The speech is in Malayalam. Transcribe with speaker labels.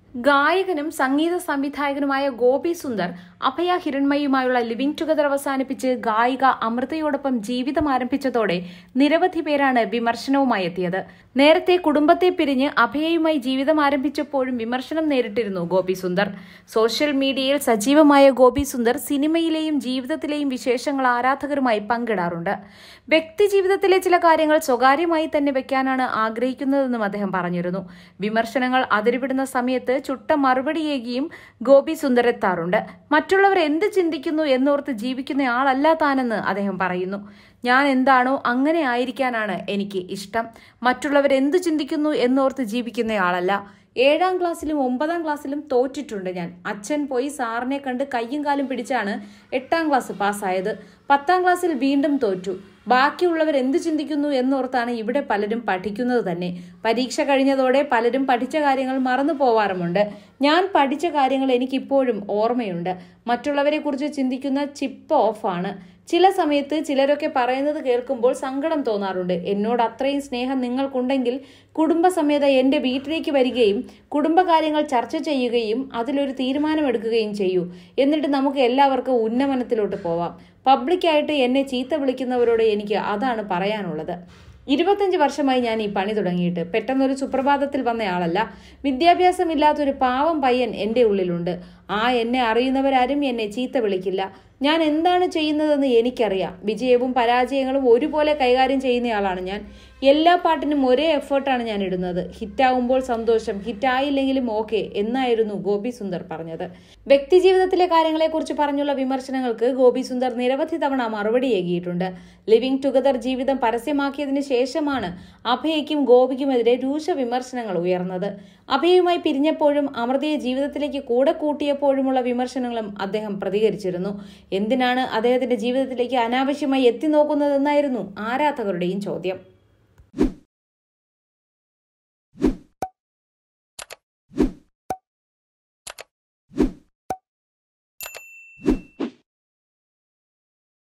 Speaker 1: ഗായകനും സംഗീത സംവിധായകനുമായ ഗോപി സുന്ദർ അഭയ ഹിരൺമയുമായുള്ള ലിവിംഗ് ടുഗദർ അവസാനിപ്പിച്ച് ഗായിക അമൃതയോടൊപ്പം ജീവിതം ആരംഭിച്ചതോടെ നിരവധി പേരാണ് വിമർശനവുമായി എത്തിയത് നേരത്തെ കുടുംബത്തെ പിരിഞ്ഞ് അഭയയുമായി ജീവിതം ആരംഭിച്ചപ്പോഴും വിമർശനം നേരിട്ടിരുന്നു ഗോപി സുന്ദർ സോഷ്യൽ മീഡിയയിൽ സജീവമായ ഗോപി സുന്ദർ സിനിമയിലെയും ജീവിതത്തിലെയും വിശേഷങ്ങൾ ആരാധകരുമായി പങ്കിടാറുണ്ട് വ്യക്തി ജീവിതത്തിലെ ചില കാര്യങ്ങൾ സ്വകാര്യമായി തന്നെ വെക്കാനാണ് ആഗ്രഹിക്കുന്നതെന്നും അദ്ദേഹം പറഞ്ഞിരുന്നു വിമർശനങ്ങൾ അതിരുവിടുന്ന സമയത്ത് ചുട്ട മറുപടിയേകിയും ഗോപി സുന്ദർ എത്താറുണ്ട് മറ്റുള്ളവർ എന്ത് ചിന്തിക്കുന്നു എന്നോർത്ത് ജീവിക്കുന്ന ആളല്ല താനെന്ന് അദ്ദേഹം പറയുന്നു ഞാൻ എന്താണോ അങ്ങനെ ആയിരിക്കാനാണ് എനിക്ക് ഇഷ്ടം മറ്റുള്ളവർ എന്തു ചിന്തിക്കുന്നു എന്നോർത്ത് ജീവിക്കുന്നയാളല്ല ഏഴാം ക്ലാസ്സിലും ഒമ്പതാം ക്ലാസ്സിലും തോറ്റിട്ടുണ്ട് ഞാൻ അച്ഛൻ പോയി സാറിനെ കണ്ട് കയ്യും കാലും പിടിച്ചാണ് എട്ടാം ക്ലാസ് പാസ്സായത് പത്താം ക്ലാസ്സിൽ വീണ്ടും തോറ്റു ബാക്കിയുള്ളവർ എന്ത് ചിന്തിക്കുന്നു എന്നോർത്താണ് ഇവിടെ പലരും പഠിക്കുന്നത് തന്നെ പരീക്ഷ കഴിഞ്ഞതോടെ പലരും പഠിച്ച കാര്യങ്ങൾ മറന്നു പോവാറുമുണ്ട് ഞാൻ പഠിച്ച കാര്യങ്ങൾ എനിക്കിപ്പോഴും ഓർമ്മയുണ്ട് മറ്റുള്ളവരെ കുറിച്ച് ചിന്തിക്കുന്ന ചിപ്പ് ഓഫാണ് ചില സമയത്ത് ചിലരൊക്കെ പറയുന്നത് കേൾക്കുമ്പോൾ സങ്കടം തോന്നാറുണ്ട് എന്നോട് അത്രയും സ്നേഹം നിങ്ങൾക്കുണ്ടെങ്കിൽ കുടുംബസമേത എൻ്റെ വീട്ടിലേക്ക് വരികയും കുടുംബകാര്യങ്ങൾ ചർച്ച ചെയ്യുകയും അതിലൊരു തീരുമാനമെടുക്കുകയും ചെയ്യൂ എന്നിട്ട് നമുക്ക് എല്ലാവർക്കും ഉന്നമനത്തിലോട്ട് പോവാം പബ്ലിക്കായിട്ട് എന്നെ ചീത്ത വിളിക്കുന്നവരോട് എനിക്ക് അതാണ് പറയാനുള്ളത് ഇരുപത്തഞ്ച് വർഷമായി ഞാൻ ഈ പണി തുടങ്ങിയിട്ട് പെട്ടെന്നൊരു സുപ്രഭാതത്തിൽ വന്നയാളല്ല വിദ്യാഭ്യാസമില്ലാത്തൊരു പാവം പയ്യൻ എൻ്റെ ഉള്ളിലുണ്ട് ആ എന്നെ അറിയുന്നവരാരും എന്നെ ചീത്ത വിളിക്കില്ല ഞാൻ എന്താണ് ചെയ്യുന്നതെന്ന് എനിക്കറിയാം വിജയവും പരാജയങ്ങളും ഒരുപോലെ കൈകാര്യം ചെയ്യുന്നയാളാണ് ഞാൻ എല്ലാ പാട്ടിനും ഒരേ എഫേർട്ടാണ് ഞാൻ ഇടുന്നത് ഹിറ്റാവുമ്പോൾ സന്തോഷം ഹിറ്റായില്ലെങ്കിലും ഓക്കെ എന്നായിരുന്നു ഗോപി സുന്ദർ പറഞ്ഞത് വ്യക്തിജീവിതത്തിലെ കാര്യങ്ങളെക്കുറിച്ച് പറഞ്ഞുള്ള വിമർശനങ്ങൾക്ക് ഗോപി സുന്ദർ നിരവധി തവണ മറുപടി ഏകിയിട്ടുണ്ട് ലിവിംഗ് ടുഗദർ ജീവിതം പരസ്യമാക്കിയതിനു ശേഷമാണ് അഭയയ്ക്കും ഗോപിക്കുമെതിരെ രൂക്ഷ വിമർശനങ്ങൾ ഉയർന്നത് അഭയയുമായി പിരിഞ്ഞപ്പോഴും അമൃതയെ ജീവിതത്തിലേക്ക് കൂടെ കൂട്ടിയപ്പോഴുമുള്ള വിമർശനങ്ങളും അദ്ദേഹം പ്രതികരിച്ചിരുന്നു എന്തിനാണ് അദ്ദേഹത്തിന്റെ ജീവിതത്തിലേക്ക് അനാവശ്യമായി എത്തി നോക്കുന്നതെന്നായിരുന്നു ആരാധകരുടെയും ചോദ്യം